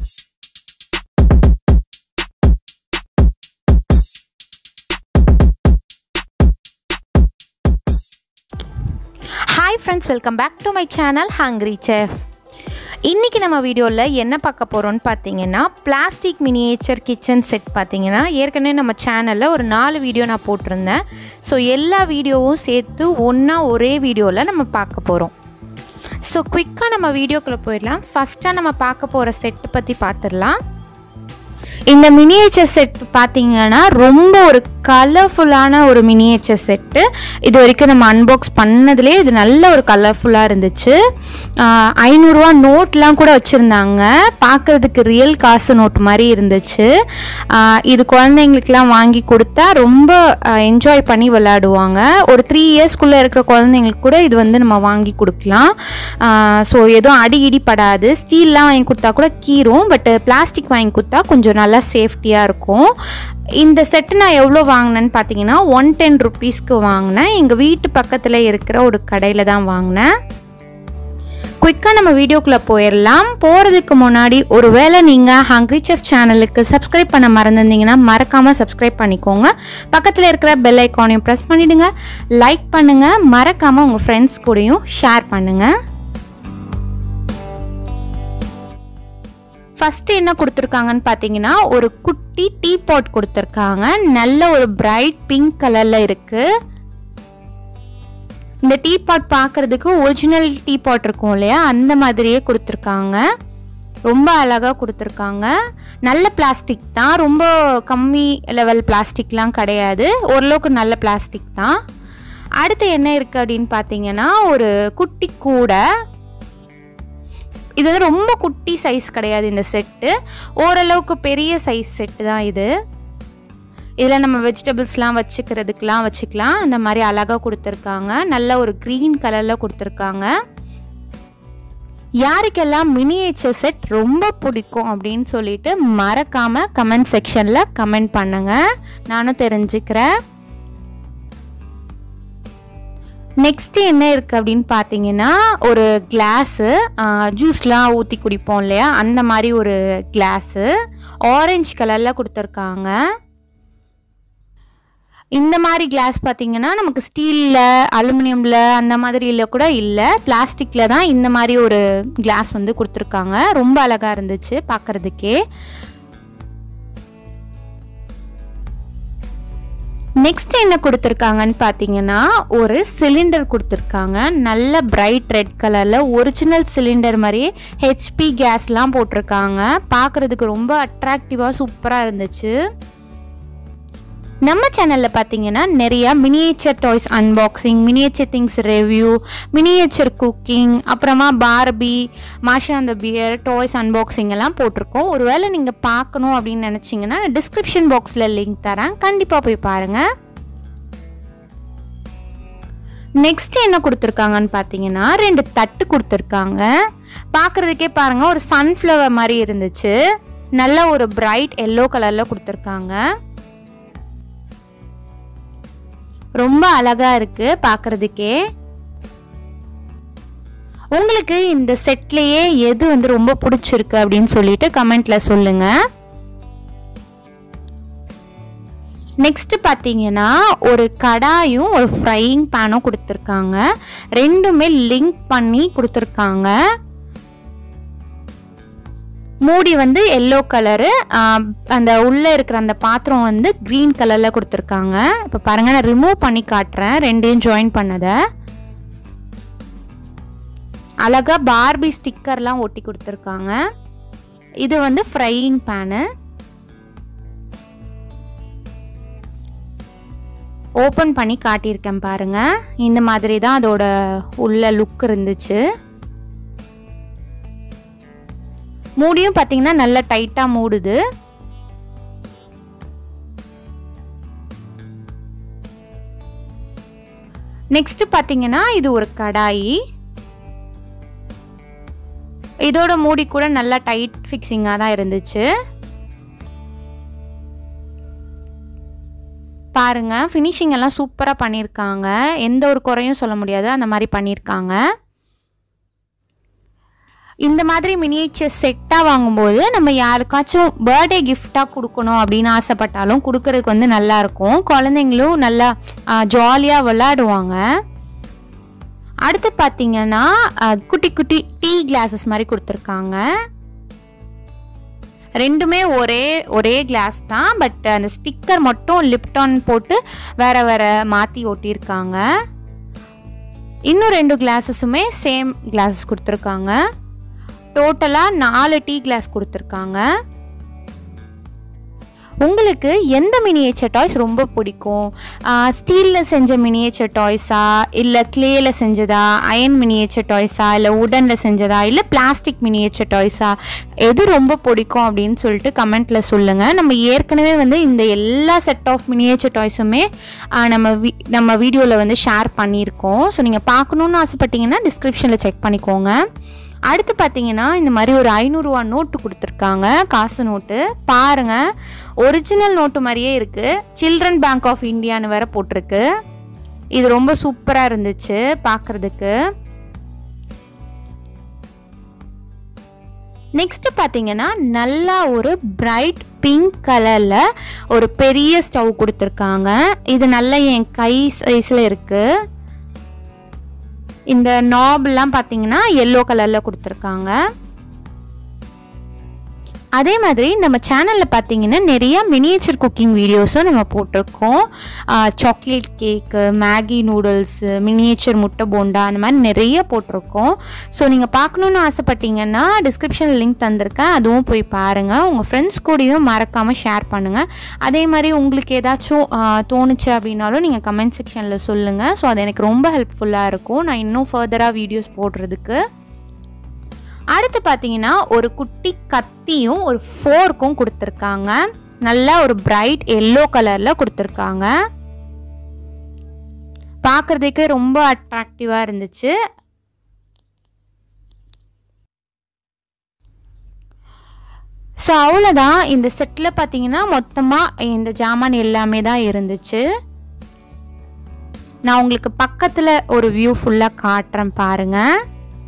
hi friends welcome back to my channel hungry chef இன்றைக்கி நம்ம வீடியோவில் என்ன பார்க்க போகிறோம்னு பார்த்தீங்கன்னா பிளாஸ்டிக் மினியேச்சர் கிச்சன் செட் பார்த்தீங்கன்னா ஏற்கனவே நம்ம சேனலில் ஒரு நாலு வீடியோ நான் போட்டிருந்தேன் ஸோ எல்லா வீடியோவும் சேர்த்து ஒன்றா ஒரே வீடியோவில் நம்ம பார்க்க போகிறோம் ஸோ குயிக்காக நம்ம வீடியோக்குள்ளே போயிடலாம் ஃபஸ்ட்டாக நம்ம பார்க்க போகிற செட்டு பற்றி பார்த்துடலாம் இந்த மினியேச்சர் செட் பார்த்தீங்கன்னா ரொம்ப ஒரு கலர்ஃபுல்லான ஒரு மினியேச்சர் செட்டு இது வரைக்கும் நம்ம அன்பாக்ஸ் பண்ணதுலேயே இது நல்ல ஒரு கலர்ஃபுல்லாக இருந்துச்சு ஐநூறுரூவா நோட்லாம் கூட வச்சுருந்தாங்க பார்க்குறதுக்கு ரியல் காசு நோட் மாதிரி இருந்துச்சு ஆஹ் இது குழந்தைங்களுக்குலாம் வாங்கி கொடுத்தா ரொம்ப என்ஜாய் பண்ணி விளையாடுவாங்க ஒரு த்ரீ இயர்ஸ்க்குள்ளே இருக்கிற குழந்தைங்களுக்கு கூட இது வந்து நம்ம வாங்கி கொடுக்கலாம் ஸோ எதுவும் அடி இடி படாது ஸ்டீல்லாம் வாங்கி கொடுத்தா கூட கீரும் பட் பிளாஸ்டிக் வாங்கி கொடுத்தா கொஞ்சம் நல்லா சேஃப்டியாக இருக்கும் இந்த செட்டு நான் எவ்வளோ வாங்கினேன்னு பார்த்தீங்கன்னா ஒன் டென் ருபீஸ்க்கு வாங்கினேன் எங்கள் வீட்டு பக்கத்தில் இருக்கிற ஒரு கடையில் தான் வாங்கினேன் குயிக்காக நம்ம வீடியோக்குள்ளே போயிடலாம் போகிறதுக்கு முன்னாடி ஒருவேளை நீங்கள் ஹங்க்ரி செஃப் சேனலுக்கு சப்ஸ்கிரைப் பண்ண மறந்துருந்தீங்கன்னா மறக்காமல் சப்ஸ்கிரைப் பண்ணிக்கோங்க பக்கத்தில் இருக்கிற பெல் ஐக்கானையும் ப்ரெஸ் பண்ணிவிடுங்க லைக் பண்ணுங்கள் மறக்காமல் உங்கள் ஃப்ரெண்ட்ஸ் கூடயும் ஷேர் பண்ணுங்கள் ஃபஸ்ட்டு என்ன கொடுத்துருக்காங்கன்னு பார்த்தீங்கன்னா ஒரு குட்டி டீ பாட் கொடுத்துருக்காங்க நல்ல ஒரு பிரைட் பிங்க் கலரில் இருக்குது இந்த டீ பாட் பார்க்குறதுக்கு ஒரிஜினல் டீ பாட் இருக்கும் இல்லையா அந்த மாதிரியே கொடுத்துருக்காங்க ரொம்ப அழகாக கொடுத்துருக்காங்க நல்ல பிளாஸ்டிக் தான் ரொம்ப கம்மி லெவல் பிளாஸ்டிக்லாம் கிடையாது ஓரளவுக்கு நல்ல பிளாஸ்டிக் தான் அடுத்து என்ன இருக்குது அப்படின்னு பார்த்தீங்கன்னா ஒரு குட்டி கூடை இது வந்து ரொம்ப குட்டி சைஸ் கிடையாது இந்த செட்டு ஓரளவுக்கு பெரிய சைஸ் செட்டு தான் இது இதில் நம்ம வெஜிடபிள்ஸ்லாம் வச்சுக்கிறதுக்கெலாம் வச்சுக்கலாம் அந்த மாதிரி அழகாக கொடுத்துருக்காங்க நல்ல ஒரு க்ரீன் கலரில் கொடுத்துருக்காங்க யாருக்கெல்லாம் மினியேச்சர் செட் ரொம்ப பிடிக்கும் அப்படின்னு சொல்லிட்டு மறக்காமல் கமெண்ட் செக்ஷனில் கமெண்ட் பண்ணுங்கள் நானும் தெரிஞ்சுக்கிறேன் நெக்ஸ்ட்டு என்ன இருக்குது அப்படின்னு பார்த்தீங்கன்னா ஒரு கிளாஸு ஜூஸ்லாம் ஊற்றி குடிப்போம் இல்லையா அந்த மாதிரி ஒரு கிளாஸு ஆரஞ்சு கலரில் கொடுத்துருக்காங்க இந்த மாதிரி கிளாஸ் பார்த்தீங்கன்னா நமக்கு ஸ்டீலில் அலுமினியமில் அந்த மாதிரியில் கூட இல்லை பிளாஸ்டிக்கில் தான் இந்த மாதிரி ஒரு கிளாஸ் வந்து கொடுத்துருக்காங்க ரொம்ப அழகாக இருந்துச்சு பார்க்குறதுக்கே நெக்ஸ்ட் என்ன கொடுத்துருக்காங்கன்னு பார்த்தீங்கன்னா ஒரு சிலிண்டர் கொடுத்துருக்காங்க நல்ல பிரைட் ரெட் கலரில் ஒரிஜினல் சிலிண்டர் மாதிரியே ஹெச்பி கேஸ்லாம் போட்டிருக்காங்க பார்க்குறதுக்கு ரொம்ப அட்ராக்டிவாக சூப்பராக இருந்துச்சு நம்ம சேனலில் பார்த்தீங்கன்னா நிறையா miniature toys unboxing miniature things review miniature cooking அப்புறமா பார்பி மாஷா அந்த பியர் டாய்ஸ் அன்பாக்சிங் எல்லாம் போட்டிருக்கோம் ஒருவேளை நீங்கள் பார்க்கணும் அப்படின்னு நினச்சிங்கன்னா டிஸ்கிரிப்ஷன் பாக்ஸில் லிங்க் தரேன் கண்டிப்பாக போய் பாருங்கள் நெக்ஸ்ட் என்ன கொடுத்துருக்காங்கன்னு பார்த்தீங்கன்னா ரெண்டு தட்டு கொடுத்துருக்காங்க பார்க்குறதுக்கே பாருங்கள் ஒரு சன்ஃப்ளவர் மாதிரி இருந்துச்சு நல்ல ஒரு பிரைட் எல்லோ கலரில் கொடுத்துருக்காங்க ரொம்ப அழகா இருக்கு பார்க்கறதுக்கே உங்களுக்கு இந்த செட்லேயே எது வந்து ரொம்ப பிடிச்சிருக்கு அப்படின்னு சொல்லிட்டு கமெண்ட்ல சொல்லுங்க நெக்ஸ்ட் பார்த்தீங்கன்னா ஒரு கடாயும் ஒரு ஃப்ரையிங் பேனும் கொடுத்துருக்காங்க ரெண்டுமே லிங்க் பண்ணி கொடுத்துருக்காங்க மூடி வந்து எல்லோ கலரு அந்த உள்ளே இருக்கிற அந்த பாத்திரம் வந்து க்ரீன் கலரில் கொடுத்துருக்காங்க இப்போ பாருங்கள் நான் ரிமூவ் பண்ணி காட்டுறேன் ரெண்டையும் ஜாயின் பண்ணதை அழகாக பார்பி ஸ்டிக்கர்லாம் ஒட்டி கொடுத்துருக்காங்க இது வந்து ஃப்ரையிங் பேனு ஓப்பன் பண்ணி காட்டியிருக்கேன் பாருங்கள் இந்த மாதிரி தான் அதோட உள்ள லுக் இருந்துச்சு மூடியும் பார்த்தீங்கன்னா நல்லா டைட்டாக மூடுது நெக்ஸ்ட் பார்த்தீங்கன்னா இது ஒரு கடாயி இதோட மூடி கூட நல்லா டைட் ஃபிக்ஸிங்காக தான் இருந்துச்சு பாருங்க ஃபினிஷிங் எல்லாம் சூப்பராக பண்ணியிருக்காங்க எந்த ஒரு குறையும் சொல்ல முடியாது அந்த மாதிரி பண்ணியிருக்காங்க இந்த மாதிரி மினியேச்சர் செட்டாக வாங்கும்போது நம்ம யாருக்காச்சும் பர்த்டே கிஃப்டாக கொடுக்கணும் அப்படின்னு ஆசைப்பட்டாலும் கொடுக்கறதுக்கு வந்து நல்லாயிருக்கும் குழந்தைங்களும் நல்லா ஜாலியாக விளையாடுவாங்க அடுத்து பார்த்தீங்கன்னா அஹ், குட்டி குட்டி டீ கிளாஸஸ் மாதிரி கொடுத்துருக்காங்க ரெண்டுமே ஒரே ஒரே கிளாஸ் தான் பட் அந்த ஸ்டிக்கர் மட்டும் லிப்டான் போட்டு வேற வேற மாற்றி ஒட்டியிருக்காங்க இன்னும் ரெண்டு கிளாஸஸுமே சேம் கிளாஸஸ் கொடுத்துருக்காங்க டோட்டலாக நாலு டீ கிளாஸ் கொடுத்துருக்காங்க உங்களுக்கு எந்த மினியேச்சர் டாய்ஸ் ரொம்ப பிடிக்கும் ஸ்டீலில் செஞ்ச மினியேச்சர் டாய்ஸா இல்லை க்ளேயில் செஞ்சதா அயன் மினியேச்சர் டாய்ஸா இல்லை உடனில் செஞ்சதா இல்லை பிளாஸ்டிக் மினியேச்சர் டாய்ஸா எது ரொம்ப பிடிக்கும் அப்படின்னு சொல்லிட்டு கமெண்ட்டில் சொல்லுங்கள் நம்ம ஏற்கனவே வந்து இந்த எல்லா செட் ஆஃப் மினியேச்சர் டாய்ஸுமே நம்ம வி நம்ம வீடியோவில் வந்து ஷேர் பண்ணியிருக்கோம் ஸோ நீங்கள் பார்க்கணுன்னு ஆசைப்பட்டீங்கன்னா டிஸ்கிரிப்ஷனில் செக் பண்ணிக்கோங்க அடுத்து பார்த்தீங்கன்னா இந்த மாதிரி ஒரு ஐநூறுரூவா நோட்டு கொடுத்துருக்காங்க காசு நோட்டு பாருங்கள் ஒரிஜினல் நோட்டு மாதிரியே இருக்குது சில்ட்ரன் பேங்க் ஆஃப் இந்தியான்னு வேற போட்டிருக்கு இது ரொம்ப சூப்பராக இருந்துச்சு பார்க்குறதுக்கு நெக்ஸ்ட் பார்த்தீங்கன்னா நல்லா ஒரு பிரைட் பிங்க் கலரில் ஒரு பெரிய ஸ்டவ் கொடுத்துருக்காங்க இது நல்லா என் கை சைஸில் இருக்குது இந்த நாப்லாம் பார்த்தீங்கன்னா எல்லோ கலரில் கொடுத்துருக்காங்க அதே மாதிரி நம்ம சேனலில் பார்த்தீங்கன்னா நிறைய மினியேச்சர் குக்கிங் வீடியோஸும் நம்ம போட்டிருக்கோம் chocolate cake Maggi noodles miniature முட்டை போண்டா அந்த மாதிரி நிறைய போட்டிருக்கோம் ஸோ நீங்கள் பார்க்கணுன்னு ஆசைப்பட்டீங்கன்னா டிஸ்கிரிப்ஷனில் லிங்க் தந்திருக்கேன் அதுவும் போய் பாருங்கள் உங்கள் ஃப்ரெண்ட்ஸ் கூடயும் மறக்காமல் ஷேர் பண்ணுங்கள் அதே மாதிரி உங்களுக்கு ஏதாச்சும் ஆ, தோணுச்சு அப்படின்னாலும் நீங்கள் கமெண்ட் செக்ஷனில் சொல்லுங்கள் ஸோ அது எனக்கு ரொம்ப ஹெல்ப்ஃபுல்லாக இருக்கும் நான் இன்னும் ஃபர்தராக வீடியோஸ் போடுறதுக்கு அடுத்து பார்த்தீங்கன்னா ஒரு குட்டி கத்தியும் ஒரு ஃபோர்க்கும் கொடுத்துருக்காங்க நல்லா ஒரு பிரைட் எல்லோ கலரில் கொடுத்துருக்காங்க பார்க்குறதுக்கு ரொம்ப அட்ராக்டிவாக இருந்துச்சு ஸோ அவ்வளோதான் இந்த செட்டில் பார்த்தீங்கன்னா மொத்தமாக இந்த ஜாமான் எல்லாமே தான் இருந்துச்சு நான் உங்களுக்கு பக்கத்தில் ஒரு வியூ ஃபுல்லாக காட்டுறேன் பாருங்கள்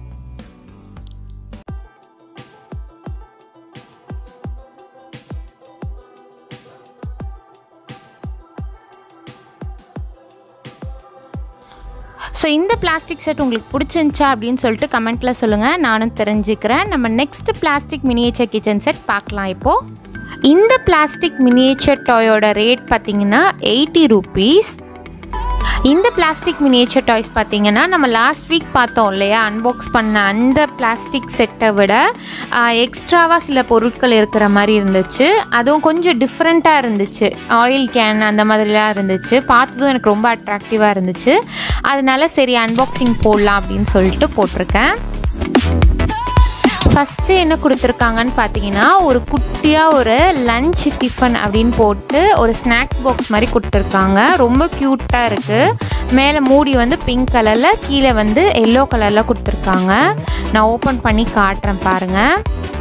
ஸோ இந்த பிளாஸ்டிக் செட் உங்களுக்கு பிடிச்சிருந்துச்சா அப்படின்னு சொல்லிட்டு கமெண்ட்டில் சொல்லுங்கள் நானும் தெரிஞ்சுக்கிறேன் நம்ம next plastic miniature kitchen set பார்க்கலாம் இப்போது இந்த பிளாஸ்டிக் மினியேச்சர் டாயோட ரேட் பார்த்தீங்கன்னா எயிட்டி ருபீஸ் இந்த பிளாஸ்டிக் மினியேச்சர் டாய்ஸ் பார்த்தீங்கன்னா நம்ம லாஸ்ட் வீக் பார்த்தோம் இல்லையா அன்பாக்ஸ் பண்ண அந்த பிளாஸ்டிக் செட்டை விட எக்ஸ்ட்ராவாக சில பொருட்கள் இருக்கிற மாதிரி இருந்துச்சு அதுவும் கொஞ்சம் டிஃப்ரெண்ட்டாக இருந்துச்சு ஆயில் கேன் அந்த மாதிரிலாம் இருந்துச்சு பார்த்ததும் எனக்கு ரொம்ப அட்ராக்டிவாக இருந்துச்சு அதனால சரி அன்பாக்சிங் போடலாம் அப்படின்னு சொல்லிட்டு போட்டிருக்கேன் ஃபஸ்ட்டு என்ன கொடுத்துருக்காங்கன்னு பார்த்தீங்கன்னா ஒரு குட்டியாக ஒரு லஞ்ச் டிஃபன் அப்படின்னு போட்டு ஒரு ஸ்நாக்ஸ் பாக்ஸ் மாதிரி கொடுத்துருக்காங்க ரொம்ப க்யூட்டாக இருக்குது மேலே மூடி வந்து பிங்க் கலரில் கீழே வந்து எல்லோ கலரில் கொடுத்துருக்காங்க நான் ஓப்பன் பண்ணி காட்டுறேன் பாருங்கள்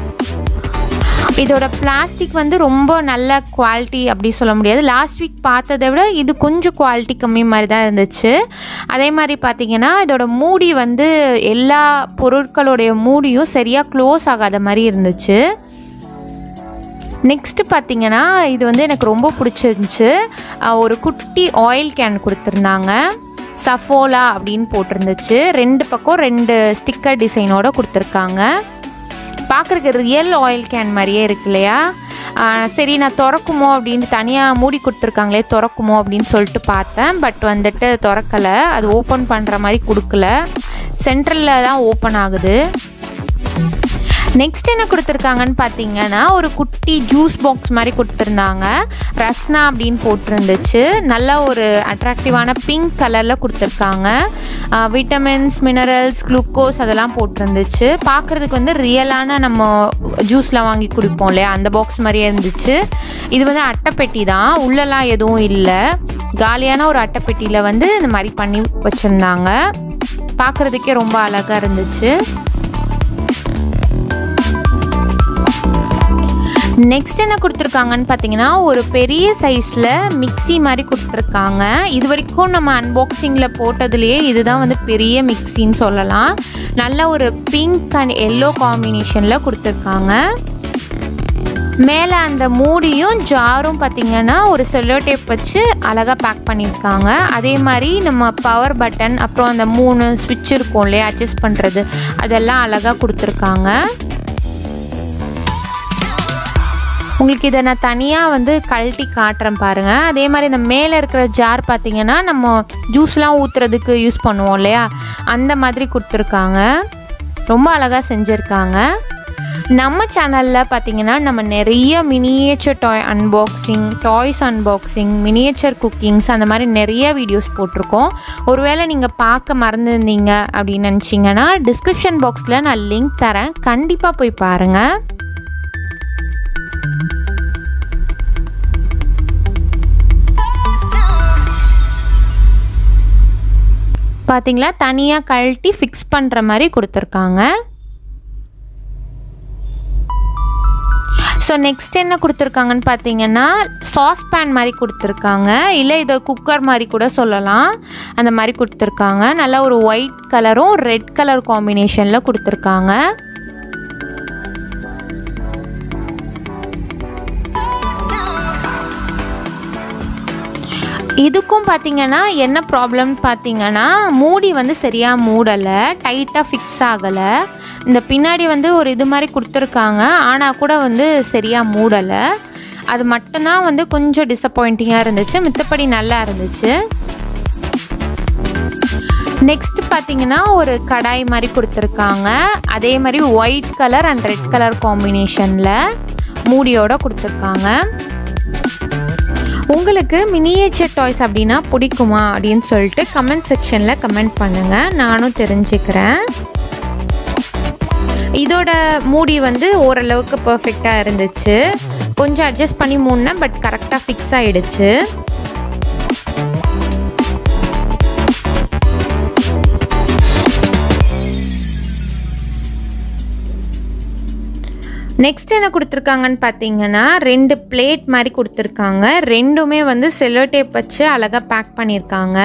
இதோட பிளாஸ்டிக் வந்து ரொம்ப நல்ல குவாலிட்டி அப்படி சொல்ல முடியாது லாஸ்ட் வீக் பார்த்ததை விட இது கொஞ்சம் குவாலிட்டி கம்மி மாதிரி தான் இருந்துச்சு அதே மாதிரி பார்த்தீங்கன்னா இதோட மூடி வந்து எல்லா பொருட்களுடைய மூடியும் சரியாக க்ளோஸ் ஆகாத மாதிரி இருந்துச்சு நெக்ஸ்ட்டு பார்த்தீங்கன்னா இது வந்து எனக்கு ரொம்ப பிடிச்சிருந்துச்சு அஹ் ஒரு குட்டி ஆயில் கேன் கொடுத்துருந்தாங்க சஃபோலா அப்படின்னு போட்டிருந்துச்சு ரெண்டு பக்கம் ரெண்டு ஸ்டிக்கர் டிசைனோட கொடுத்துருக்காங்க பார்க்குறக்கு ரியல் ஆயில் கேன் மாதிரியே இருக்கு இல்லையா ஆஹ் சரி நான் திறக்குமோ அப்படின்னு தனியாக மூடி கொடுத்துருக்காங்களே திறக்குமோ அப்படின்னு சொல்லிட்டு பார்த்தேன் பட் வந்துட்டு திறக்கலை அது ஓப்பன் பண்ணுற மாதிரி கொடுக்கல சென்ட்ரலில் தான் ஓப்பன் ஆகுது நெக்ஸ்ட் என்ன கொடுத்துருக்காங்கன்னு பார்த்தீங்கன்னா ஒரு குட்டி ஜூஸ் பாக்ஸ் மாதிரி கொடுத்துருந்தாங்க ரஸ்னா அப்படின்னு போட்டிருந்துச்சு நல்லா ஒரு அட்ராக்டிவான பிங்க் கலரில் கொடுத்துருக்காங்க விட்டமின்ஸ் மினரல்ஸ் குளுக்கோஸ் அதெல்லாம் போட்டிருந்துச்சு பார்க்குறதுக்கு வந்து ரியலான நம்ம ஜூஸ்லாம் வாங்கி குடிப்போம் இல்லையா அந்த பாக்ஸ் மாதிரியே இருந்துச்சு இது வந்து அட்டைப்பெட்டி தான் உள்ளெல்லாம் எதுவும் இல்லை காலியான ஒரு அட்டைப்பெட்டியில் வந்து இந்த மாதிரி பண்ணி வச்சுருந்தாங்க பார்க்குறதுக்கே ரொம்ப அழகாக இருந்துச்சு நெக்ஸ்ட் என்ன கொடுத்துருக்காங்கன்னு பார்த்தீங்கன்னா ஒரு பெரிய சைஸில் மிக்ஸி மாதிரி கொடுத்துருக்காங்க இது வரைக்கும் நம்ம அன்பாக்சிங்கில் போட்டதுலேயே இதுதான் வந்து பெரிய மிக்ஸின்னு சொல்லலாம் நல்ல ஒரு பிங்க் அண்ட் எல்லோ காம்பினேஷனில் கொடுத்துருக்காங்க மேலே அந்த மூடியும் ஜாரும் பார்த்திங்கன்னா ஒரு செல்லோ டேப் வச்சு அழகாக பேக் பண்ணியிருக்காங்க அதே மாதிரி நம்ம பவர் பட்டன் அப்புறம் அந்த மூணு ஸ்விட்ச் இருக்கும் இல்லையா அட்ஜஸ்ட் பண்ணுறது அதெல்லாம் அழகாக கொடுத்துருக்காங்க உங்களுக்கு இதை நான் தனியாக வந்து கழட்டி காட்டுறேன் பாருங்கள் அதே மாதிரி இந்த மேலே இருக்கிற ஜார் பார்த்தீங்கன்னா நம்ம ஜூஸ்லாம் ஊற்றுறதுக்கு யூஸ் பண்ணுவோம் இல்லையா அந்த மாதிரி கொடுத்துருக்காங்க ரொம்ப அழகாக செஞ்சுருக்காங்க நம்ம சேனலில் பார்த்தீங்கன்னா நம்ம நிறைய miniature toy unboxing toys unboxing miniature cookings அந்த மாதிரி நிறைய வீடியோஸ் போட்டிருக்கோம் ஒருவேளை நீங்கள் பார்க்க மறந்துருந்தீங்க அப்படின்னு நினச்சிங்கன்னா டிஸ்கிரிப்ஷன் பாக்ஸில் நான் லிங்க் தரேன் கண்டிப்பாக போய் பாருங்கள் பார்த்தீங்களா தனியாக கழட்டி ஃபிக்ஸ் பண்ணுற மாதிரி கொடுத்துருக்காங்க ஸோ நெக்ஸ்ட் என்ன கொடுத்துருக்காங்கன்னு பார்த்தீங்கன்னா சாஸ் பேன் மாதிரி கொடுத்துருக்காங்க இல்லை இதை குக்கர் மாதிரி கூட சொல்லலாம் அந்த மாதிரி கொடுத்துருக்காங்க நல்லா ஒரு ஒயிட் கலரும் ரெட் கலர் காம்பினேஷனில் கொடுத்துருக்காங்க இதுக்கும் பார்த்தீங்கன்னா என்ன ப்ராப்ளம்னு பார்த்தீங்கன்னா மூடி வந்து சரியாக மூடலை டைட்டாக ஃபிக்ஸ் ஆகலை இந்த பின்னாடி வந்து ஒரு இது மாதிரி கொடுத்துருக்காங்க ஆனால் கூட வந்து சரியாக மூடலை அது மட்டும்தான் வந்து கொஞ்சம் டிசப்பாயிண்டிங்காக இருந்துச்சு மித்தபடி நல்லா இருந்துச்சு நெக்ஸ்ட் பார்த்தீங்கன்னா ஒரு கடாய் மாதிரி கொடுத்துருக்காங்க அதே மாதிரி white colour and red colour காம்பினேஷனில் மூடியோட கொடுத்துருக்காங்க உங்களுக்கு மினியேச்சர் டாய்ஸ் அப்படின்னா பிடிக்குமா அப்படின்னு சொல்லிட்டு கமெண்ட் செக்ஷனில் கமெண்ட் பண்ணுங்கள் நானும் தெரிஞ்சுக்கிறேன் இதோட மூடி வந்து ஓரளவுக்கு பர்ஃபெக்டாக இருந்துச்சு கொஞ்சம் அட்ஜஸ்ட் பண்ணி மூடினேன் பட் கரெக்டாக ஃபிக்ஸ் ஆகிடுச்சு நெக்ஸ்ட் என்ன கொடுத்துருக்காங்கன்னு பார்த்தீங்கன்னா ரெண்டு பிளேட் மாதிரி கொடுத்துருக்காங்க ரெண்டுமே வந்து செல்லோ டேப் வச்சு அழகாக பேக் பண்ணியிருக்காங்க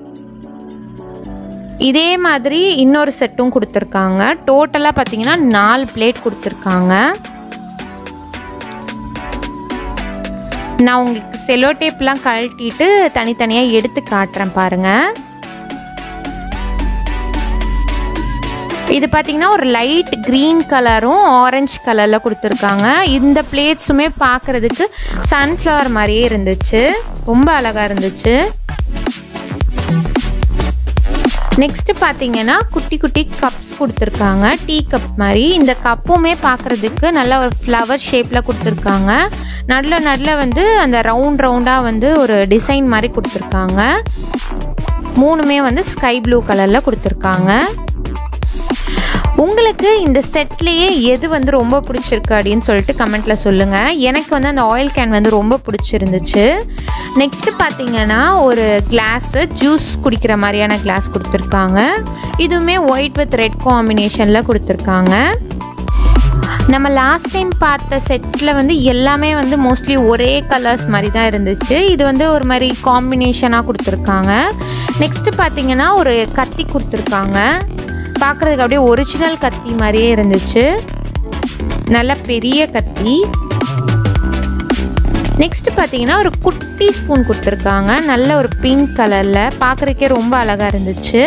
இதே மாதிரி இன்னொரு செட்டும் கொடுத்துருக்காங்க டோட்டலாக பார்த்தீங்கன்னா நாலு பிளேட் கொடுத்துருக்காங்க நான் உங்களுக்கு செல்லோ டேப்லாம் கழட்டிட்டு தனித்தனியாக எடுத்து காட்டுறேன் பாருங்கள் இது பார்த்தீங்கன்னா ஒரு லைட் க்ரீன் கலரும் ஆரஞ்சு கலரில் கொடுத்துருக்காங்க இந்த பிளேட்ஸுமே பார்க்குறதுக்கு சன்ஃப்ளவர் மாதிரியே இருந்துச்சு ரொம்ப அழகாக இருந்துச்சு நெக்ஸ்ட்டு பார்த்தீங்கன்னா குட்டி குட்டி கப்ஸ் கொடுத்துருக்காங்க டீ கப் மாதிரி இந்த கப்புமே பார்க்குறதுக்கு நல்ல ஒரு ஃப்ளவர் ஷேப்பில் கொடுத்துருக்காங்க நடுவில் நடுவில் வந்து அந்த ரவுண்ட் ரவுண்டாக வந்து ஒரு டிசைன் மாதிரி கொடுத்துருக்காங்க மூணுமே வந்து ஸ்கை ப்ளூ கலரில் கொடுத்துருக்காங்க உங்களுக்கு இந்த செட்லேயே எது வந்து ரொம்ப பிடிச்சிருக்கு அப்படின்னு சொல்லிட்டு கமெண்ட்டில் சொல்லுங்கள் எனக்கு வந்து அந்த ஆயில் கேன் வந்து ரொம்ப பிடிச்சிருந்துச்சு நெக்ஸ்ட்டு பார்த்தீங்கன்னா ஒரு கிளாஸு ஜூஸ் குடிக்கிற மாதிரியான கிளாஸ் கொடுத்துருக்காங்க இதுவுமே ஒயிட் வித் ரெட் காம்பினேஷனில் கொடுத்துருக்காங்க நம்ம லாஸ்ட் டைம் பார்த்த செட்டில் வந்து எல்லாமே வந்து மோஸ்ட்லி ஒரே கலர்ஸ் மாதிரி தான் இருந்துச்சு இது வந்து ஒரு மாதிரி காம்பினேஷனாக கொடுத்துருக்காங்க நெக்ஸ்ட்டு பார்த்தீங்கன்னா ஒரு கத்தி கொடுத்துருக்காங்க பார்க்குறதுக்கு அப்படியே ஒரிஜினல் கத்தி மாதிரியே இருந்துச்சு நல்ல பெரிய கத்தி நெக்ஸ்ட் பார்த்தீங்கன்னா ஒரு குட்டி ஸ்பூன் கொடுத்துருக்காங்க நல்ல ஒரு பிங்க் கலரில் பார்க்குறதுக்கே ரொம்ப அழகாக இருந்துச்சு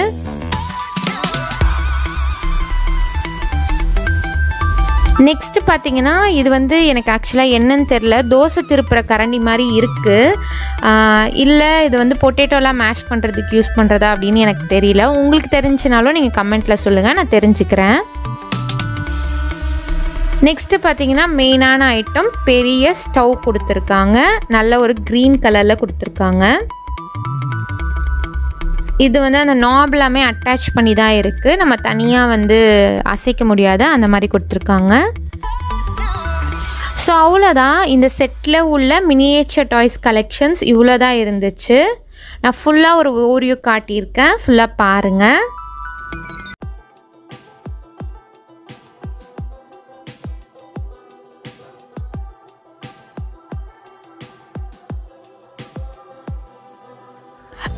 நெக்ஸ்ட் பார்த்தீங்கன்னா இது வந்து எனக்கு ஆக்சுவலாக என்னன்னு தெரில தோசை திருப்புற கரண்டி மாதிரி இருக்குது இல்லை இது வந்து பொட்டேட்டோலாம் மேஷ் பண்ணுறதுக்கு யூஸ் பண்ணுறதா அப்படின்னு எனக்கு தெரியல உங்களுக்கு தெரிஞ்சுனாலும் நீங்கள் கமெண்ட்டில் சொல்லுங்கள் நான் தெரிஞ்சுக்கிறேன் நெக்ஸ்ட்டு பார்த்தீங்கன்னா மெயினான ஐட்டம் பெரிய ஸ்டவ் கொடுத்துருக்காங்க நல்ல ஒரு க்ரீன் கலரில் கொடுத்துருக்காங்க இது வந்து அந்த நாப்லாமே அட்டாச் பண்ணி தான் இருக்குது நம்ம தனியாக வந்து அசைக்க முடியாது அந்த மாதிரி கொடுத்துருக்காங்க ஸோ அவ்வளோதான் இந்த செட்டில் உள்ள மினியேச்சர் டாய்ஸ் கலெக்ஷன்ஸ் இவ்வளோ தான் இருந்துச்சு நான் ஃபுல்லாக ஒரு ஓரியோ காட்டியிருக்கேன் ஃபுல்லாக பாருங்கள்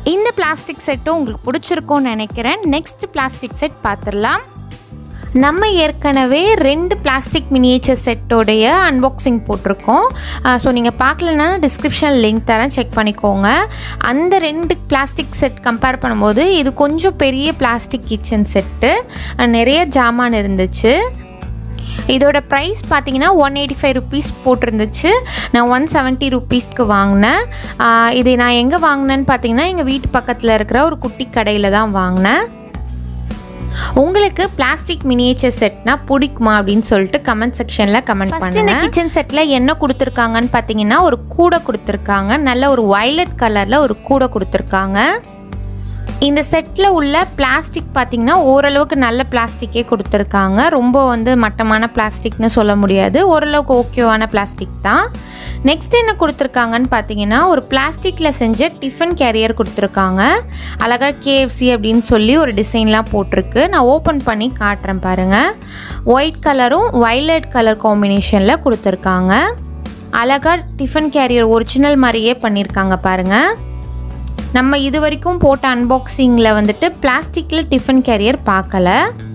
இந்த பிளாஸ்டிக் செட்டும் உங்களுக்கு பிடிச்சிருக்கும்னு நினைக்கிறேன் நெக்ஸ்ட் பிளாஸ்டிக் செட் பார்த்துடலாம் நம்ம ஏற்கனவே ரெண்டு பிளாஸ்டிக் மினியேச்சர் செட்டோடைய அன்பாக்சிங் போட்டிருக்கோம் ஸோ நீங்கள் பார்க்கலன்னா டிஸ்கிரிப்ஷன் லிங்க் தரேன் செக் பண்ணிக்கோங்க அந்த ரெண்டு பிளாஸ்டிக் செட் கம்பேர் பண்ணும்போது இது கொஞ்சம் பெரிய பிளாஸ்டிக் கிச்சன் செட்டு நிறைய ஜாமான் இருந்துச்சு இதோட ப்ரைஸ் பார்த்தீங்கன்னா ஒன் எயிட்டி ஃபைவ் ருபீஸ் போட்டிருந்துச்சு நான் ஒன் செவன்ட்டி ருபீஸ்க்கு வாங்கினேன் ஆஹ் இது நான் எங்கே வாங்கினேன்னு பார்த்தீங்கன்னா எங்கள் வீட்டு பக்கத்தில் இருக்கிற ஒரு குட்டி கடையில் தான் வாங்கினேன் உங்களுக்கு பிளாஸ்டிக் மினியேச்சர் செட்னா பிடிக்குமா அப்படின்னு சொல்லிட்டு கமெண்ட் செக்ஷனில் கமெண்ட் பண்ணுங்க இந்த கிச்சன் செட்டில் என்ன கொடுத்துருக்காங்கன்னு பார்த்தீங்கன்னா ஒரு கூடை கொடுத்துருக்காங்க நல்ல ஒரு வயலட் கலரில் ஒரு கூடை கொடுத்துருக்காங்க இந்த செட்டில் உள்ள பிளாஸ்டிக் பார்த்தீங்கன்னா ஓரளவுக்கு நல்ல பிளாஸ்டிக்கே கொடுத்துருக்காங்க ரொம்ப வந்து மட்டமான பிளாஸ்டிக்னு சொல்ல முடியாது ஓரளவுக்கு ஓகேவான பிளாஸ்டிக் தான் நெக்ஸ்ட் என்ன கொடுத்துருக்காங்கன்னு பார்த்தீங்கன்னா ஒரு பிளாஸ்டிக்கில் செஞ்ச டிஃபன் கேரியர் கொடுத்துருக்காங்க அழகாக கேஎஃப்சி அப்படின்னு சொல்லி ஒரு டிசைன்லாம் போட்டிருக்கு நான் ஓப்பன் பண்ணி காட்டுறேன் பாருங்கள் ஒயிட் கலரும் வைலட் கலர் காம்பினேஷனில் கொடுத்துருக்காங்க அழகாக டிஃபன் கேரியர் ஒரிஜினல் மாதிரியே பண்ணியிருக்காங்க பாருங்கள் நம்ம இது வரைக்கும் போட்ட அன்பாக்சிங்கில் வந்துட்டு பிளாஸ்டிக்கில் டிஃபன் கேரியர் பார்க்கல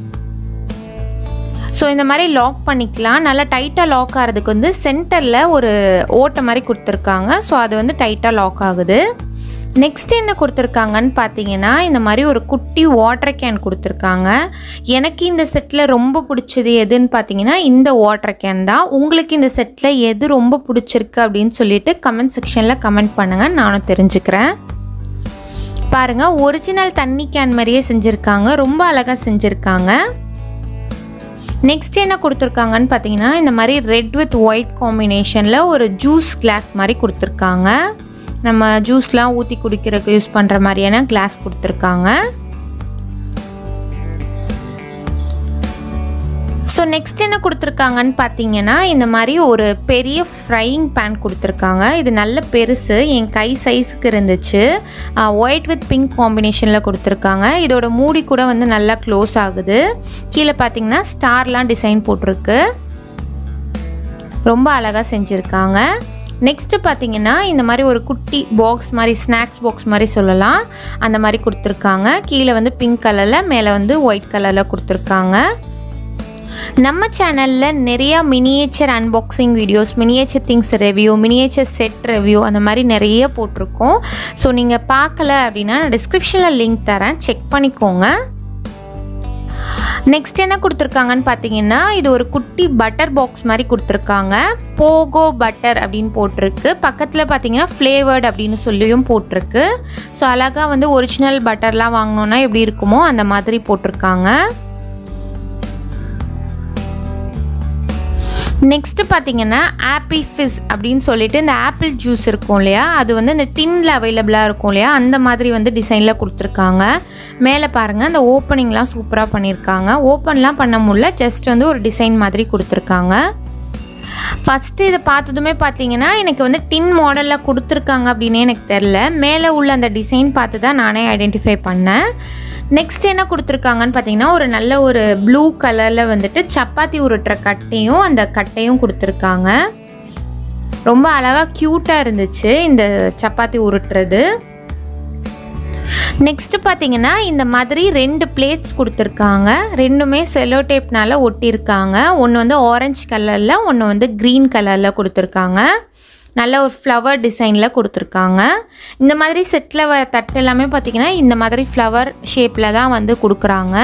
ஸோ இந்த மாதிரி லாக் பண்ணிக்கலாம் நல்லா டைட்டாக லாக் ஆகிறதுக்கு வந்து சென்டரில் ஒரு ஓட்டை மாதிரி கொடுத்துருக்காங்க ஸோ அது வந்து டைட்டாக லாக் ஆகுது நெக்ஸ்ட் என்ன கொடுத்துருக்காங்கன்னு பார்த்தீங்கன்னா இந்த மாதிரி ஒரு குட்டி வாட்டர் கேன் கொடுத்துருக்காங்க எனக்கு இந்த செட்டில் ரொம்ப பிடிச்சது எதுன்னு பார்த்தீங்கன்னா இந்த வாட்டர் கேன் தான் உங்களுக்கு இந்த செட்டில் எது ரொம்ப பிடிச்சிருக்கு அப்படின்னு சொல்லிட்டு கமெண்ட் செக்ஷனில் கமெண்ட் பண்ணுங்கள் நானும் தெரிஞ்சுக்கிறேன் பாருங்க ஒரிஜினல் தண்ணி கேன் மாதிரியே செஞ்சுருக்காங்க ரொம்ப அழகாக செஞ்சுருக்காங்க நெக்ஸ்ட் என்ன கொடுத்துருக்காங்கன்னு பார்த்தீங்கன்னா இந்த மாதிரி ரெட் வித் ஒயிட் காம்பினேஷனில் ஒரு ஜூஸ் கிளாஸ் மாதிரி கொடுத்துருக்காங்க நம்ம ஜூஸ்லாம் ஊற்றி குடிக்கிறதுக்கு யூஸ் பண்ணுற மாதிரியான கிளாஸ் கொடுத்துருக்காங்க ஸோ நெக்ஸ்ட் என்ன கொடுத்துருக்காங்கன்னு பார்த்தீங்கன்னா இந்த மாதிரி ஒரு பெரிய ஃப்ரையிங் பேன் கொடுத்துருக்காங்க இது நல்ல பெருசு என் கை சைஸுக்கு இருந்துச்சு ஒயிட் வித் பிங்க் காம்பினேஷனில் கொடுத்துருக்காங்க இதோட மூடி கூட வந்து நல்லா க்ளோஸ் ஆகுது கீழே பார்த்தீங்கன்னா ஸ்டார்லாம் டிசைன் போட்டிருக்கு ரொம்ப அழகாக செஞ்சுருக்காங்க நெக்ஸ்ட்டு பார்த்தீங்கன்னா இந்த மாதிரி ஒரு குட்டி பாக்ஸ் மாதிரி ஸ்நாக்ஸ் பாக்ஸ் மாதிரி சொல்லலாம் அந்த மாதிரி கொடுத்துருக்காங்க கீழே வந்து பிங்க் கலரில் மேலே வந்து ஒயிட் கலரில் கொடுத்துருக்காங்க நம்ம சேனலில் நிறையா miniature unboxing videos miniature things review miniature set review அந்த மாதிரி நிறைய போட்டிருக்கோம் ஸோ நீங்கள் பார்க்கல அப்படின்னா நான் டிஸ்கிரிப்ஷனில் லிங்க் தரேன் செக் பண்ணிக்கோங்க நெக்ஸ்ட் என்ன கொடுத்துருக்காங்கன்னு பார்த்தீங்கன்னா இது ஒரு குட்டி பட்டர் பாக்ஸ் மாதிரி கொடுத்துருக்காங்க போகோ பட்டர் அப்படின்னு போட்டிருக்கு பக்கத்தில் பார்த்தீங்கன்னா ஃப்ளேவர்ட் அப்படின்னு சொல்லியும் போட்டிருக்கு ஸோ அழகாக வந்து ஒரிஜினல் பட்டர்லாம் வாங்கினோன்னா எப்படி இருக்குமோ அந்த மாதிரி போட்டிருக்காங்க நெக்ஸ்ட்டு பார்த்தீங்கன்னா ஆப்பிள் ஃபிஸ் அப்படின்னு சொல்லிட்டு இந்த ஆப்பிள் ஜூஸ் இருக்கும் இல்லையா அது வந்து இந்த டின்ல அவைலபிளாக இருக்கும் இல்லையா அந்த மாதிரி வந்து டிசைனில் கொடுத்துருக்காங்க மேலே பாருங்கள் அந்த ஓப்பனிங்லாம் சூப்பராக பண்ணியிருக்காங்க ஓப்பன்லாம் பண்ண முடியல ஜஸ்ட் வந்து ஒரு டிசைன் மாதிரி கொடுத்துருக்காங்க ஃபஸ்ட்டு இதை பார்த்ததுமே பார்த்தீங்கன்னா எனக்கு வந்து டின் மாடலில் கொடுத்துருக்காங்க அப்படின்னே எனக்கு தெரில மேலே உள்ள அந்த டிசைன் பார்த்து தான் நானே ஐடென்டிஃபை பண்ணேன் நெக்ஸ்ட் என்ன கொடுத்துருக்காங்கன்னு பார்த்தீங்கன்னா ஒரு நல்ல ஒரு ப்ளூ கலரில் வந்துட்டு சப்பாத்தி உருட்டுற கட்டையும் அந்த கட்டையும் கொடுத்துருக்காங்க ரொம்ப அழகாக க்யூட்டாக இருந்துச்சு இந்த சப்பாத்தி உருட்டுறது நெக்ஸ்ட் பார்த்தீங்கன்னா இந்த மாதிரி ரெண்டு பிளேட்ஸ் கொடுத்துருக்காங்க ரெண்டுமே செலோ டேப்னால ஒட்டியிருக்காங்க ஒன்று வந்து ஆரஞ்சு கலரில் ஒன்று வந்து க்ரீன் கலரில் கொடுத்துருக்காங்க நல்ல ஒரு ஃப்ளவர் டிசைனில் கொடுத்துருக்காங்க இந்த மாதிரி செட்டில் வர தட்டு எல்லாமே பார்த்திங்கன்னா இந்த மாதிரி ஃப்ளவர் ஷேப்பில் தான் வந்து கொடுக்குறாங்க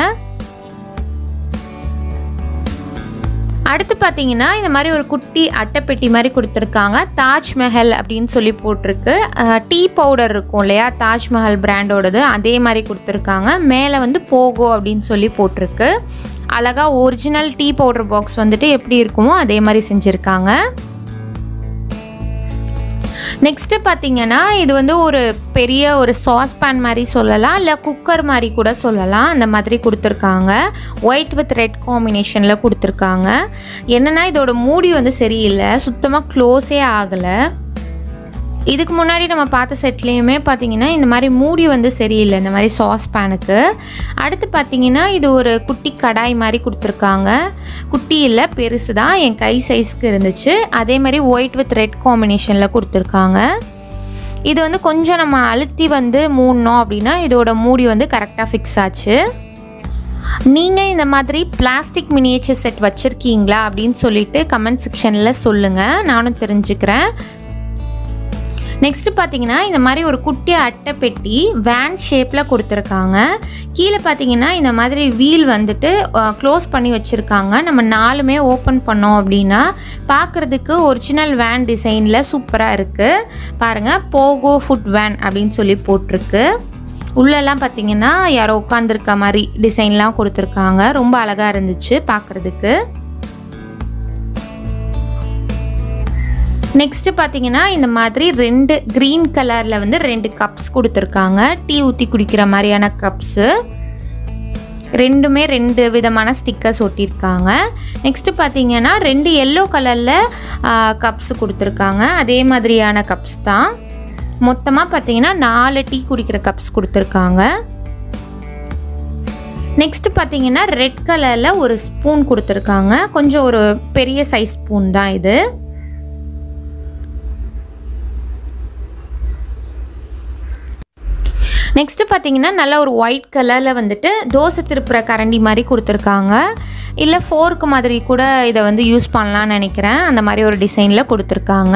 அடுத்து பார்த்தீங்கன்னா இந்த மாதிரி ஒரு குட்டி அட்டைப்பெட்டி மாதிரி கொடுத்துருக்காங்க தாஜ்மஹல் அப்படின்னு சொல்லி போட்டிருக்கு டீ பவுடர் இருக்கும் இல்லையா தாஜ்மஹல் பிராண்டோடது அதே மாதிரி கொடுத்துருக்காங்க மேலே வந்து போகோ அப்படின்னு சொல்லி போட்டிருக்கு அழகாக ஒரிஜினல் டீ பவுடர் பாக்ஸ் வந்துட்டு எப்படி இருக்குமோ அதே மாதிரி செஞ்சுருக்காங்க நெக்ஸ்ட்டு பார்த்தீங்கன்னா இது வந்து ஒரு பெரிய ஒரு சாஸ் பேன் மாதிரி சொல்லலாம் இல்லை குக்கர் மாதிரி கூட சொல்லலாம் அந்த மாதிரி கொடுத்துருக்காங்க ஒயிட் வித் ரெட் காம்பினேஷனில் கொடுத்துருக்காங்க என்னென்னா இதோட மூடி வந்து சரியில்லை சுத்தமாக க்ளோஸே ஆகலை இதுக்கு முன்னாடி நம்ம பார்த்த செட்லேயுமே பார்த்தீங்கன்னா இந்த மாதிரி மூடி வந்து சரியில்லை இந்த மாதிரி சாஸ் பேனுக்கு அடுத்து பார்த்தீங்கன்னா இது ஒரு குட்டி கடாய் மாதிரி கொடுத்துருக்காங்க குட்டி இல்லை பெருசு தான் என் கை சைஸ்க்கு இருந்துச்சு அதே மாதிரி ஒயிட் வித் ரெட் காம்பினேஷனில் கொடுத்துருக்காங்க இது வந்து கொஞ்சம் நம்ம அழுத்தி வந்து மூடினோம் அப்படின்னா இதோட மூடி வந்து கரெக்டாக ஃபிக்ஸ் ஆச்சு நீங்கள் இந்த மாதிரி பிளாஸ்டிக் மினியேச்சர் செட் வச்சுருக்கீங்களா அப்படின்னு சொல்லிட்டு கமெண்ட் செக்ஷனில் சொல்லுங்கள் நானும் தெரிஞ்சுக்கிறேன் நெக்ஸ்ட்டு பார்த்தீங்கன்னா இந்த மாதிரி ஒரு குட்டி அட்டை பெட்டி வேன் ஷேப்பில் கொடுத்துருக்காங்க கீழே பார்த்தீங்கன்னா இந்த மாதிரி வீல் வந்துட்டு க்ளோஸ் பண்ணி வச்சுருக்காங்க நம்ம நாலுமே ஓப்பன் பண்ணோம் அப்படின்னா பார்க்குறதுக்கு ஒரிஜினல் வேன் டிசைனில் சூப்பராக இருக்குது பாருங்கள் போகோ ஃபுட் வேன் அப்படின்னு சொல்லி போட்டிருக்கு உள்ளெல்லாம் பார்த்தீங்கன்னா யாரோ உட்காந்துருக்க மாதிரி டிசைன்லாம் கொடுத்துருக்காங்க ரொம்ப அழகாக இருந்துச்சு பார்க்குறதுக்கு நெக்ஸ்ட்டு பார்த்தீங்கன்னா இந்த மாதிரி ரெண்டு க்ரீன் கலரில் வந்து ரெண்டு கப்ஸ் கொடுத்துருக்காங்க டீ ஊற்றி குடிக்கிற மாதிரியான கப்ஸு ரெண்டுமே ரெண்டு விதமான ஸ்டிக்கர்ஸ் ஒட்டியிருக்காங்க நெக்ஸ்ட்டு பார்த்தீங்கன்னா ரெண்டு எல்லோ கலரில் கப்ஸ் கொடுத்துருக்காங்க அதே மாதிரியான கப்ஸ் தான் மொத்தமாக பார்த்தீங்கன்னா நாலு டீ குடிக்கிற கப்ஸ் கொடுத்துருக்காங்க நெக்ஸ்ட்டு பார்த்தீங்கன்னா ரெட் கலரில் ஒரு ஸ்பூன் கொடுத்துருக்காங்க கொஞ்சம் ஒரு பெரிய சைஸ் ஸ்பூன் தான் இது நெக்ஸ்ட்டு பார்த்தீங்கன்னா நல்ல ஒரு ஒயிட் கலரில் வந்துட்டு தோசை திருப்புற கரண்டி மாதிரி கொடுத்துருக்காங்க இல்லை ஃபோர்க்கு மாதிரி கூட இதை வந்து யூஸ் பண்ணலான்னு நினைக்கிறேன் அந்த மாதிரி ஒரு டிசைனில் கொடுத்துருக்காங்க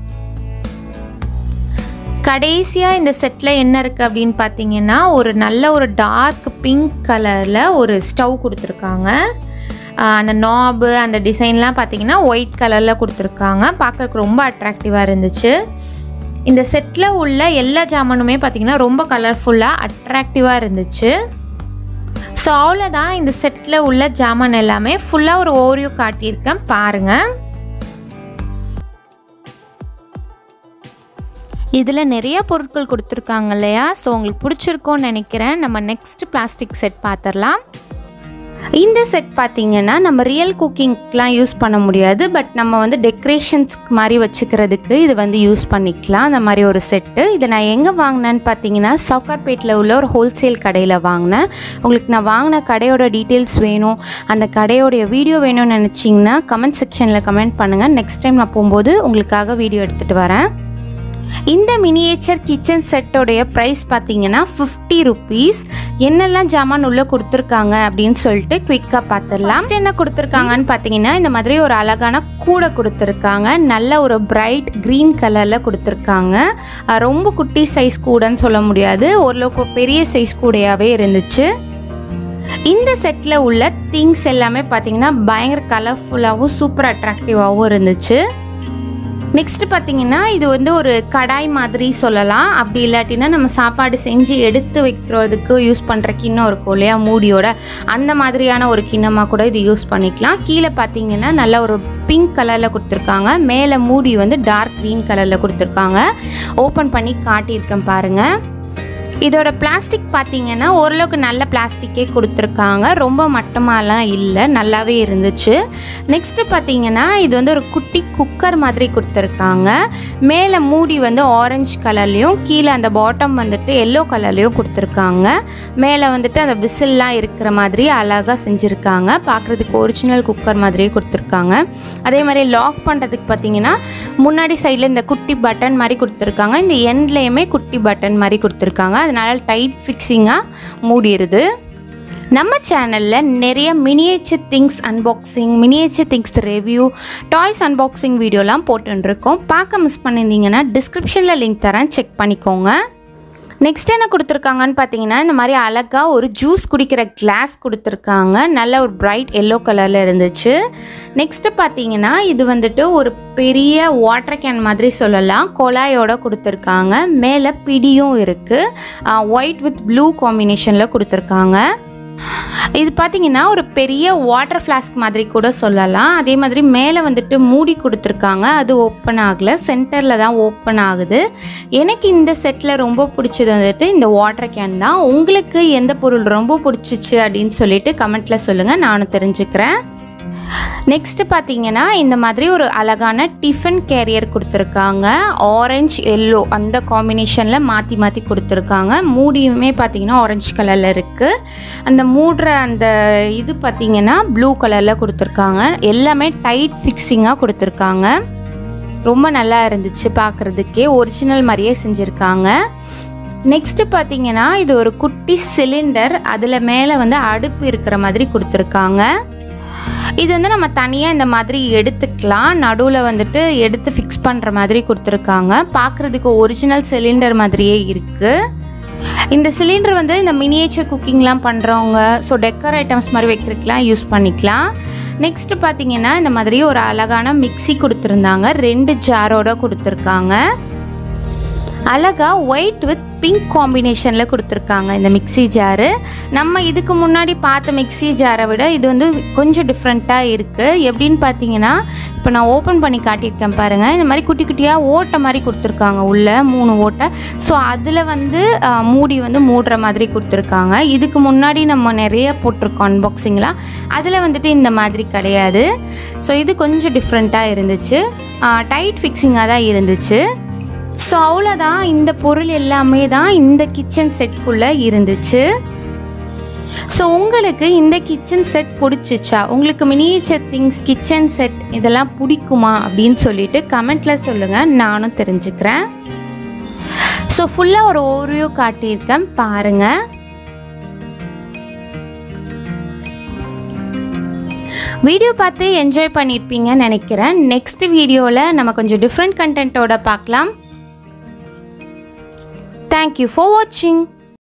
கடைசியாக இந்த செட்டில் என்ன இருக்குது அப்படின்னு பார்த்தீங்கன்னா ஒரு நல்ல ஒரு டார்க் பிங்க் கலரில் ஒரு ஸ்டவ் கொடுத்துருக்காங்க அந்த நாபு அந்த டிசைன்லாம் பார்த்தீங்கன்னா ஒயிட் கலரில் கொடுத்துருக்காங்க பார்க்குறதுக்கு ரொம்ப அட்ராக்டிவாக இருந்துச்சு இந்த செட்டில் உள்ள எல்லா ஜாமானுமே பார்த்திங்கன்னா ரொம்ப கலர்ஃபுல்லாக அட்ராக்டிவாக இருந்துச்சு ஸோ அவ்வளோதான் இந்த செட்டில் உள்ள ஜாமான் எல்லாமே ஃபுல்லாக ஒரு ஓரியோ காட்டியிருக்கேன் பாருங்கள் இதில் நிறைய பொருட்கள் கொடுத்துருக்காங்க இல்லையா ஸோ உங்களுக்கு பிடிச்சிருக்கோன்னு நினைக்கிறேன் நம்ம நெக்ஸ்ட் பிளாஸ்டிக் செட் பார்த்துடலாம் இந்த செட் பார்த்தீங்கன்னா நம்ம ரியல் குக்கிங்க்கெலாம் யூஸ் பண்ண முடியாது பட் நம்ம வந்து டெக்கரேஷன்ஸ்க்கு மாதிரி வச்சுக்கிறதுக்கு இது வந்து யூஸ் பண்ணிக்கலாம் அந்த மாதிரி ஒரு செட்டு இதை நான் எங்கே வாங்கினேன்னு பார்த்தீங்கன்னா சவுகார்பேட்டில் உள்ள ஒரு ஹோல்சேல் கடையில் வாங்கினேன் உங்களுக்கு நான் வாங்கின கடையோட டீட்டெயில்ஸ் வேணும் அந்த கடையோடைய வீடியோ வேணும்னு நினச்சிங்கன்னா கமெண்ட் செக்ஷனில் கமெண்ட் பண்ணுங்கள் நெக்ஸ்ட் டைம் நான் போகும்போது உங்களுக்காக வீடியோ எடுத்துகிட்டு வரேன் இந்த மினியேச்சர் கிச்சன் செட்டோடைய ப்ரைஸ் பார்த்தீங்கன்னா ஃபிஃப்டி ருபீஸ் என்னெல்லாம் ஜாமான் உள்ளே கொடுத்துருக்காங்க அப்படின்னு சொல்லிட்டு குயிக்காக பார்த்துடலாம் என்ன கொடுத்துருக்காங்கன்னு பார்த்தீங்கன்னா இந்த மாதிரி ஒரு அழகான கூடை கொடுத்துருக்காங்க நல்ல ஒரு பிரைட் க்ரீன் கலரில் கொடுத்துருக்காங்க அஹ் ரொம்ப குட்டி சைஸ் கூடைன்னு சொல்ல முடியாது ஓரளவுக்கு பெரிய சைஸ் கூடையாகவே இருந்துச்சு இந்த செட்டில் உள்ள திங்ஸ் எல்லாமே பார்த்தீங்கன்னா பயங்கர கலர்ஃபுல்லாகவும் சூப்பர் அட்ராக்டிவாகவும் இருந்துச்சு நெக்ஸ்ட் பார்த்தீங்கன்னா இது வந்து ஒரு கடாய் மாதிரி சொல்லலாம் அப்படி இல்லாட்டினா நம்ம சாப்பாடு செஞ்சு எடுத்து வைக்கிறதுக்கு யூஸ் பண்ணுற கிண்ணம் இருக்கும் இல்லையா மூடியோட அந்த மாதிரியான ஒரு கிண்ணமாக கூட இது யூஸ் பண்ணிக்கலாம் கீழே பார்த்தீங்கன்னா நல்ல ஒரு பிங்க் கலரில் கொடுத்துருக்காங்க மேலே மூடி வந்து டார்க் க்ரீன் கலரில் கொடுத்துருக்காங்க ஓப்பன் பண்ணி காட்டியிருக்கேன் பாருங்கள் இதோட பிளாஸ்டிக் பார்த்தீங்கன்னா ஓரளவுக்கு நல்ல பிளாஸ்டிக்கே கொடுத்துருக்காங்க ரொம்ப மட்டமாலாம் இல்லை நல்லாவே இருந்துச்சு நெக்ஸ்ட்டு பார்த்தீங்கன்னா இது வந்து ஒரு குட்டி குக்கர் மாதிரி கொடுத்துருக்காங்க மேலே மூடி வந்து ஆரஞ்சு கலர்லேயும் கீழே அந்த பாட்டம் வந்துட்டு எல்லோ கலர்லேயும் கொடுத்துருக்காங்க மேலே வந்துட்டு அந்த விசில்லாம் இருக்கிற மாதிரி அழகாக செஞ்சுருக்காங்க பார்க்குறதுக்கு ஒரிஜினல் குக்கர் மாதிரியே கொடுத்துருக்காங்க அதே மாதிரி லாக் பண்ணுறதுக்கு பார்த்தீங்கன்னா முன்னாடி சைடில் இந்த குட்டி பட்டன் மாதிரி கொடுத்துருக்காங்க இந்த எண்ட்லேயுமே குட்டி பட்டன் மாதிரி கொடுத்துருக்காங்க அதனால் டைட் ஃபிக்ஸிங்காக மூடிடுது நம்ம சேனலில் நிறைய miniature things unboxing miniature things review toys unboxing வீடியோலாம் போட்டுருக்கோம் பார்க்க மிஸ் பண்ணியிருந்தீங்கன்னா டிஸ்கிரிப்ஷனில் லிங்க் தரேன் செக் பண்ணிக்கோங்க நெக்ஸ்ட் என்ன கொடுத்துருக்காங்கன்னு பார்த்தீங்கன்னா இந்த மாதிரி அழகாக ஒரு ஜூஸ் குடிக்கிற கிளாஸ் கொடுத்துருக்காங்க நல்ல ஒரு பிரைட் எல்லோ கலரில் இருந்துச்சு நெக்ஸ்ட்டு பார்த்தீங்கன்னா இது வந்துட்டு ஒரு பெரிய வாட்டர் கேன் மாதிரி சொல்லலாம் குழாயோட கொடுத்துருக்காங்க மேலே பிடியும் இருக்குது ஒயிட் வித் ப்ளூ காம்பினேஷனில் கொடுத்துருக்காங்க இது பார்த்தீங்கன்னா ஒரு பெரிய வாட்டர் ஃப்ளாஸ்க் மாதிரி கூட சொல்லலாம் அதே மாதிரி மேலே வந்துட்டு மூடி கொடுத்துருக்காங்க அது ஓப்பன் ஆகலை சென்டரில் தான் ஓப்பன் ஆகுது எனக்கு இந்த செட்டில் ரொம்ப பிடிச்சது வந்துட்டு இந்த வாட்டர் கேன் தான் உங்களுக்கு எந்த பொருள் ரொம்ப பிடிச்சிச்சு அப்படின்னு சொல்லிட்டு கமெண்ட்டில் சொல்லுங்கள் நானும் தெரிஞ்சுக்கிறேன் நெக்ஸ்ட்டு பார்த்தீங்கன்னா இந்த மாதிரி ஒரு அழகான டிஃபன் கேரியர் கொடுத்துருக்காங்க ஆரஞ்சு எல்லோ அந்த காம்பினேஷனில் மாற்றி மாற்றி கொடுத்துருக்காங்க மூடியுமே பார்த்தீங்கன்னா ஆரஞ்சு கலரில் இருக்குது அந்த மூடுற அந்த இது பார்த்தீங்கன்னா ப்ளூ கலரில் கொடுத்துருக்காங்க எல்லாமே டைட் ஃபிக்ஸிங்காக கொடுத்துருக்காங்க ரொம்ப நல்லா இருந்துச்சு பார்க்குறதுக்கே ஒரிஜினல் மாதிரியே செஞ்சுருக்காங்க நெக்ஸ்ட்டு பார்த்தீங்கன்னா இது ஒரு குட்டி சிலிண்டர் அதில் மேலே வந்து அடுப்பு இருக்கிற மாதிரி கொடுத்துருக்காங்க இது வந்து நம்ம தனியாக இந்த மாதிரி எடுத்துக்கலாம் நடுவில் வந்துட்டு எடுத்து ஃபிக்ஸ் பண்ணுற மாதிரி கொடுத்துருக்காங்க பார்க்குறதுக்கு ஒரிஜினல் சிலிண்டர் மாதிரியே இருக்குது இந்த சிலிண்டர் வந்து இந்த மினியேச்சர் குக்கிங்லாம் பண்ணுறவங்க ஸோ டெக்கர் ஐட்டம்ஸ் மாதிரி வைக்கிறதுக்கெலாம் யூஸ் பண்ணிக்கலாம் நெக்ஸ்ட்டு பார்த்தீங்கன்னா இந்த மாதிரி ஒரு அழகான மிக்ஸி கொடுத்துருந்தாங்க ரெண்டு ஜாரோட கொடுத்துருக்காங்க அழகாக ஒயிட் வித் பிங்க் காம்பினேஷனில் கொடுத்துருக்காங்க இந்த மிக்ஸி ஜாரு நம்ம இதுக்கு முன்னாடி பார்த்த மிக்ஸி ஜாரை விட இது வந்து கொஞ்சம் டிஃப்ரெண்ட்டாக இருக்குது எப்படின்னு பார்த்தீங்கன்னா இப்போ நான் ஓப்பன் பண்ணி காட்டியிருக்கேன் பாருங்கள் இந்த மாதிரி குட்டி குட்டியாக ஓட்டை மாதிரி கொடுத்துருக்காங்க உள்ளே மூணு ஓட்டை ஸோ அதில் வந்து ஆ, மூடி வந்து மூடுற மாதிரி கொடுத்துருக்காங்க இதுக்கு முன்னாடி நம்ம நிறைய போட்டிருக்கோம் அன்பாக்சிங்லாம் அதில் வந்துட்டு இந்த மாதிரி கிடையாது ஸோ இது கொஞ்சம் டிஃப்ரெண்ட்டாக இருந்துச்சு டைட் ஃபிக்ஸிங்காக தான் இருந்துச்சு ஸோ அவ்வளோதான் இந்த பொருள் எல்லாமே தான் இந்த கிச்சன் செட்குள்ளே இருந்துச்சு ஸோ உங்களுக்கு இந்த கிச்சன் செட் பிடிச்சிச்சா உங்களுக்கு மினியேச்சர் திங்ஸ் கிச்சன் செட் இதெல்லாம் பிடிக்குமா அப்படின்னு சொல்லிட்டு கமெண்ட்டில் சொல்லுங்கள் நானும் தெரிஞ்சுக்கிறேன் ஸோ ஃபுல்லாக ஒரு ஓவியோ காட்டியிருக்கேன் பாருங்கள் வீடியோ பார்த்து என்ஜாய் பண்ணியிருப்பீங்கன்னு நினைக்கிறேன் நெக்ஸ்ட் வீடியோவில் நம்ம கொஞ்சம் டிஃப்ரெண்ட் கண்டென்ட்டோட பார்க்கலாம் தேங்க்யூ ஃபார் வாட்சிங்